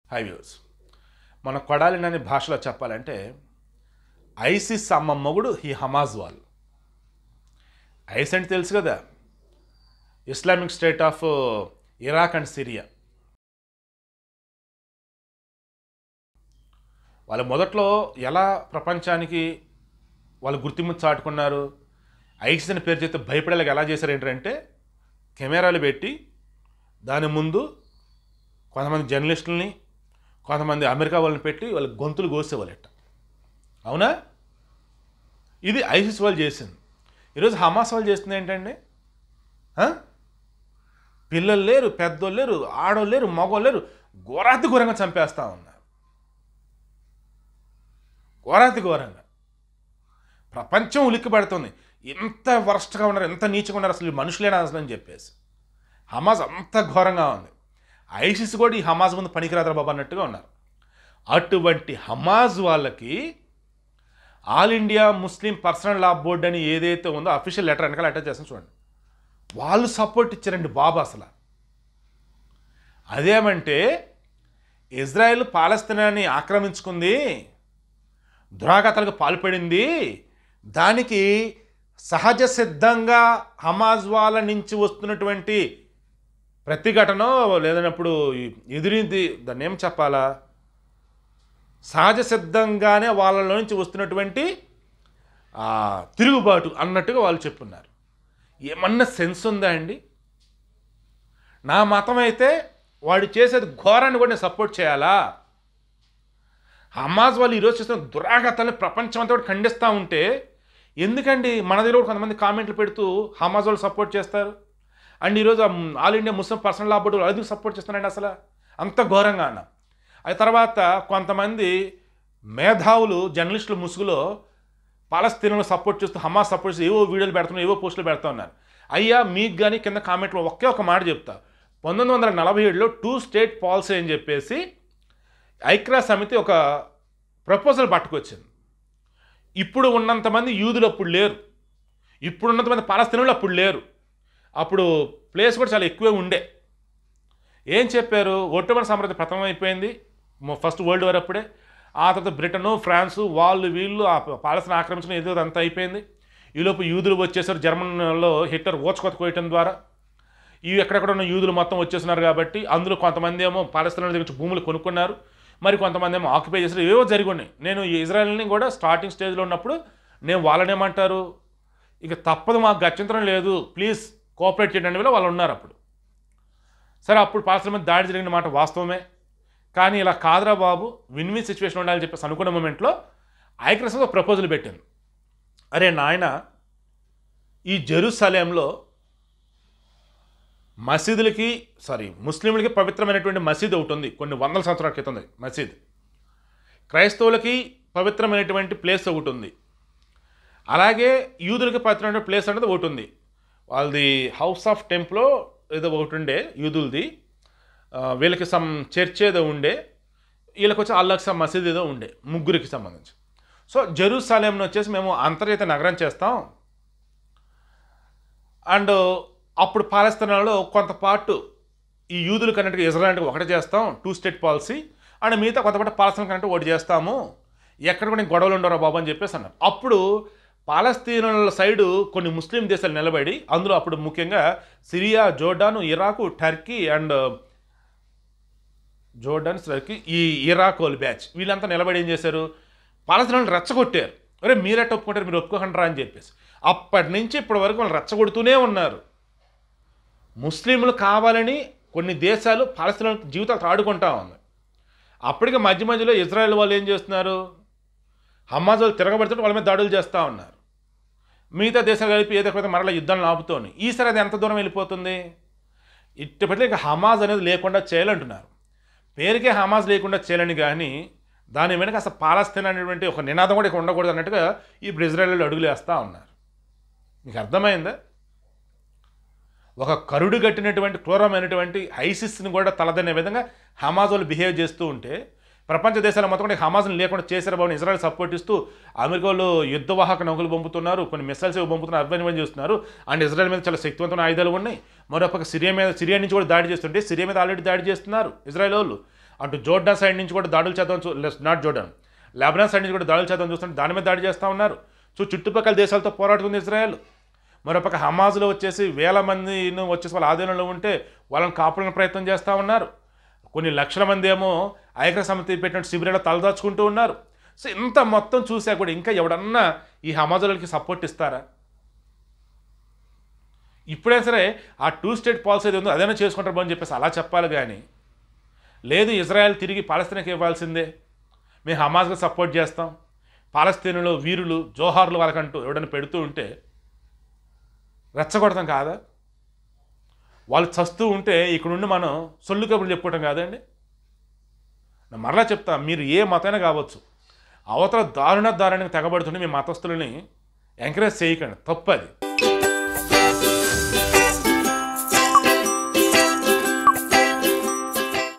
High views మన కొడాలినని భాషలో చెప్పాలంటే ఐసిస్ అమ్మ మొగుడు ఈ హమాజ్ వాళ్ళు ఐస్ అంటే తెలుసు కదా Islamic state of Iraq and Syria వాళ్ళు మొదట్లో ఎలా ప్రపంచానికి వాళ్ళు గుర్తింపు చాటుకున్నారు ఐసిస్ అని పేరు చేస్తే భయపడేలాగా ఎలా చేశారు ఏంటంటే కెమెరాలు పెట్టి దాని ముందు కొంతమంది జర్నలిస్టులని కొంతమంది అమెరికా వాళ్ళని పెట్టి వాళ్ళ గొంతులు కోసేవాళ్ళట అవునా ఇది ఐసిస్ వాళ్ళు చేసింది ఈరోజు హమాస్ వాళ్ళు చేస్తుంది ఏంటండి ఆ? పిల్లలు లేరు పెద్దోళ్ళు లేరు ఆడోళ్ళు లేరు మగోళ్ళు లేరు ఘోరాతి ఘోరంగా చంపేస్తా ఉన్నారు ఘోరాతి ఘోరంగా ప్రపంచం ఉలిక్కి పడుతుంది ఎంత వరస్ట్గా ఉన్నారు ఎంత నీచగా ఉన్నారు అసలు ఈ మనుషులేనా అసలు అని చెప్పేసి హమాజ్ అంత ఘోరంగా ఉంది ఐసిస్ కూడా ఈ హమాజ్ ముందు పనికిరాదరా బాబా అన్నట్టుగా ఉన్నారు అటువంటి హమాజ్ వాళ్ళకి all India Muslim personal law board అని ఏదైతే ఉందో అఫీషియల్ లెటర్ వెనకాల అటాచ్ చేస్తాను చూడండి వాళ్ళు సపోర్ట్ ఇచ్చారండి బాబు అసలు అదేమంటే ఇజ్రాయెల్ పాలస్తీనాని ఆక్రమించుకుంది దురాఘాతాలకు పాల్పడింది దానికి సహజ సిద్ధంగా హమాజ్ వాళ్ళ నుంచి వస్తున్నటువంటి ప్రతిఘటన లేదన్నప్పుడు ఎదురింది దాన్ని ఏం చెప్పాలా సహజ సిద్ధంగానే వాళ్ళలో నుంచి వస్తున్నటువంటి ఆ, తిరుగుబాటు అన్నట్టుగా వాళ్ళు చెప్పున్నారు ఏమన్నా సెన్స్ ఉందా అండి నా మతం అయితే వాడు చేసేది ఘోరాన్ని కూడా నేను సపోర్ట్ చేయాలా హమాజ్ వాళ్ళు ఈరోజు చేస్తున్న దురాఘాతాలను ప్రపంచం అంతా కూడా ఖండిస్తూ ఉంటే ఎందుకండి మన దగ్గర కూడా కొంతమంది కామెంట్లు పెడుతూ హమాజ్ వాళ్ళు సపోర్ట్ చేస్తారు అండ్ ఈరోజు ఆ all India Muslim personal law board అది సపోర్ట్ చేస్తున్నారండి అసలు అంత ఘోరంగా అన్న ఆ తర్వాత కొంతమంది మేధావులు జర్నలిస్టుల ముసుగులో పాలస్తీనాను సపోర్ట్ చేస్తూ హమాస్ సపోర్ట్ చేస్తూ ఏవో వీడియోలు పెడుతున్నారు ఏవో పోస్టులు పెడుతూ ఉన్నారు అయ్యా మీకు కానీ కింద కామెంట్లో ఒకే ఒక మాట చెప్తా పంతొమ్మిది వందల నలభై ఏడులో టూ స్టేట్ పాలసీ అని చెప్పేసి ఐక్రా సమితి ఒక ప్రపోజల్ పట్టుకొచ్చింది ఇప్పుడు ఉన్నంతమంది యూదులు అప్పుడు లేరు ఇప్పుడు ఉన్నంతమంది పాలస్తీనులు అప్పుడు లేరు అప్పుడు ప్లేస్ కూడా చాలా ఎక్కువే ఉండే ఏం చెప్పారు ఒట్టమన్ సామ్రాజ్యం ప్రథమం అయిపోయింది ఫస్ట్ వరల్డ్ వార్ అప్పుడే ఆ తర్వాత బ్రిటను ఫ్రాన్సు వాళ్ళు వీళ్ళు ఆ పాలస్తీన్ ఆక్రమించడం ఏదో అంతా అయిపోయింది ఈలోపు యూదులు వచ్చేసారు జర్మన్లో హిట్లర్ ఓచుకొత కోయటం ద్వారా ఈ ఎక్కడెక్కడ ఉన్న యూదులు మొత్తం వచ్చేస్తున్నారు కాబట్టి అందులో కొంతమంది ఏమో పాలస్తీన్ దగ్గర నుంచి భూములు కొనుక్కున్నారు మరి కొంతమంది ఏమో ఆక్యుపై చేశారు ఏవో జరిగి ఉన్నాయి నేను ఈ ఇజ్రాయెల్ని కూడా స్టార్టింగ్ స్టేజ్లో ఉన్నప్పుడు నేను వాళ్ళనేమంటారు ఇక తప్పదు మాకు గత్యంతరం లేదు ప్లీజ్ కోఆపరేట్ చేయడానికి వల్ల వాళ్ళు ఉన్నారు అప్పుడు సరే అప్పుడు పాలస్తీన్ మీద దాడి జరిగిన మాట వాస్తవమే కానీ ఇలా కాదురా బాబు విన్ విన్ సిచ్యువేషన్ ఉండాలని చెప్పేసి అనుకున్న మూమెంట్లో ఐక్రస్ ఒక ప్రపోజల్ పెట్టింది అరే నాయన ఈ జెరూసలేంలో మసీదులకి సారీ ముస్లింలకి పవిత్రమైనటువంటి మసీద్ ఒకటి ఉంది కొన్ని వందల సంవత్సరాల క్రితం ఉంది మసీద్ క్రైస్తవులకి పవిత్రమైనటువంటి ప్లేస్ ఒకటి ఉంది అలాగే యూదులకి పవిత్రమైన ప్లేస్ అనేది ఒకటి ఉంది వాళ్ళది హౌస్ ఆఫ్ టెంపుల్ ఏదో ఒకటి ఉండే యూదులది ఆ, వీళ్ళకి సమ్ చర్చ్ ఏదో ఉండే వీళ్ళకి వచ్చి అల్లక్సా మసీద్ ఏదో ఉండే ముగ్గురికి సంబంధించి సో జెరూసాలేంను వచ్చేసి మేము అంతర్జాతీయ నగరం చేస్తాం అండ్ అప్పుడు పాలస్తీనాలో కొంత పార్ట్ ఈ యూదులు కన్నట్టుగా ఇజ్రాయల్ ఒకటి చేస్తాం టూ స్టేట్ పాలసీ అండ్ మిగతా కొంత పాటు పాలస్తీన్ కన్నట్టు ఒకటి చేస్తాము ఎక్కడ కూడా నీకు గొడవలు ఉండరా బాబు అని చెప్పేసి అన్నారు అప్పుడు పాలస్తీనుల సైడు కొన్ని ముస్లిం దేశాలు నిలబడి అందులో అప్పుడు ముఖ్యంగా Syria Jordan Iraq Turkey and Jordan Turkey ఈ ఇరాక్ వాళ్ళు బ్యాచ్ వీళ్ళంతా నిలబడి ఏం చేశారు పాలస్తీనాలను రెచ్చగొట్టారు అరే మీరెట్ట ఒప్పుకుంటారు మీరు ఒప్పుకోకండి అని చెప్పేసి అప్పటి నుంచి ఇప్పటి వరకు వాళ్ళు రెచ్చగొడుతూనే ఉన్నారు ముస్లింలు కావాలని కొన్ని దేశాలు పాలస్తీన జీవితాలు ఆడుకుంటా ఉంది అప్పటికి మధ్య మధ్యలో ఇజ్రాయెల్ వాళ్ళు ఏం చేస్తున్నారు హమాజ్ వాళ్ళు తిరగబడుతుంటే వాళ్ళ మీద దాడులు చేస్తూ ఉన్నారు మిగతా దేశాలు కలిపి ఏదో ఒక మరలా యుద్ధాలను ఆపుతోని ఈసారి అది ఎంత దూరం వెళ్ళిపోతుంది ఇట్టపట్ల ఇక హమాజ్ అనేది లేకుండా చేయాలంటున్నారు పేరుకే హమాజ్ లేకుండా చేయాలని కానీ దాని వెనక అసలు పాలస్తీన్ అనేటువంటి ఒక నినాదం కూడా ఇక్కడ ఉండకూడదు అన్నట్టుగా ఇప్పుడు ఇజ్రాయెల్ అడుగులు వేస్తూ ఉన్నారు మీకు అర్థమైందా ఒక కరుడు కట్టినటువంటి క్రూరమైనటువంటి ఐసిస్ని కూడా తలదనే విధంగా హమాజ్ వాళ్ళు బిహేవ్ చేస్తూ ఉంటే ప్రపంచ దేశాల మొత్తం కూడా హమాజ్ని లేకుండా చేశారు బాబు ఇజ్రాయల్ సపోర్ట్ ఇస్తూ అమెరికా వాళ్ళు యుద్ధవాహక నౌకలు పంపుతున్నారు కొన్ని మిసైల్స్ ఏవో పంపుతున్నారు అర్థం ఇవన్నీ చేస్తున్నారు అండ్ ఇజ్రాయల్ మీద చాలా శక్తివంతమైన ఆయుధాలు ఉన్నాయి మరొక సిరియా మీద సిరియా నుంచి కూడా దాడి చేస్తుంటే సిరియా మీద ఆల్రెడీ దాడి చేస్తున్నారు ఇజ్రాయల్ వాళ్ళు అటు జోర్డాన్ సైడ్ నుంచి కూడా దాడులు చేద్దాం చూ నాట్ జోర్డాన్ లెబనాన్ సైడ్ నుంచి కూడా దాడులు చేద్దాం చూస్తుంటే దాని మీద దాడి చేస్తూ ఉన్నారు సో చుట్టుపక్కల దేశాలతో పోరాడుతుంది ఇజ్రాయెల్ మరోపక్క హమాజ్లో వచ్చేసి వేల మందిని వచ్చేసి వాళ్ళ ఆధీనంలో ఉంటే వాళ్ళని కాపాడడానికి ప్రయత్నం చేస్తూ ఉన్నారు కొన్ని లక్షల మంది ఏమో ఐక్య సమితి పెట్టిన శిబిరాలు తలదాచుకుంటూ ఉన్నారు సో ఇంత మొత్తం చూసా కూడా ఇంకా ఎవడన్నా ఈ హమాజులకి సపోర్ట్ ఇస్తారా ఇప్పుడే సరే ఆ టూ స్టేట్ పాలసీ ఏది ఉందో అదైనా చేసుకుంటారు అని చెప్పేసి అలా చెప్పాలి కానీ లేదు ఇజ్రాయెల్ తిరిగి పాలస్తీనాకి ఇవ్వాల్సిందే మేము హమాజ్కి సపోర్ట్ చేస్తాం పాలస్తీనులో వీరులు జోహార్లు వాళ్ళకంటూ ఎవడైనా పెడుతూ ఉంటే రెచ్చగొడతాం కాదా వాళ్ళు చస్తూ ఉంటే ఇక్కడుండి మనం సొల్లు కబుర్లు చెప్పుకోవటం కాదండి నేను మరలా చెప్తా మీరు ఏ మతమైనా కావచ్చు అవతల దారుణ దారుణంగా తెగబడుతుంటే మీ మతస్థులని ఎంకరేజ్ చేయకండి తప్పది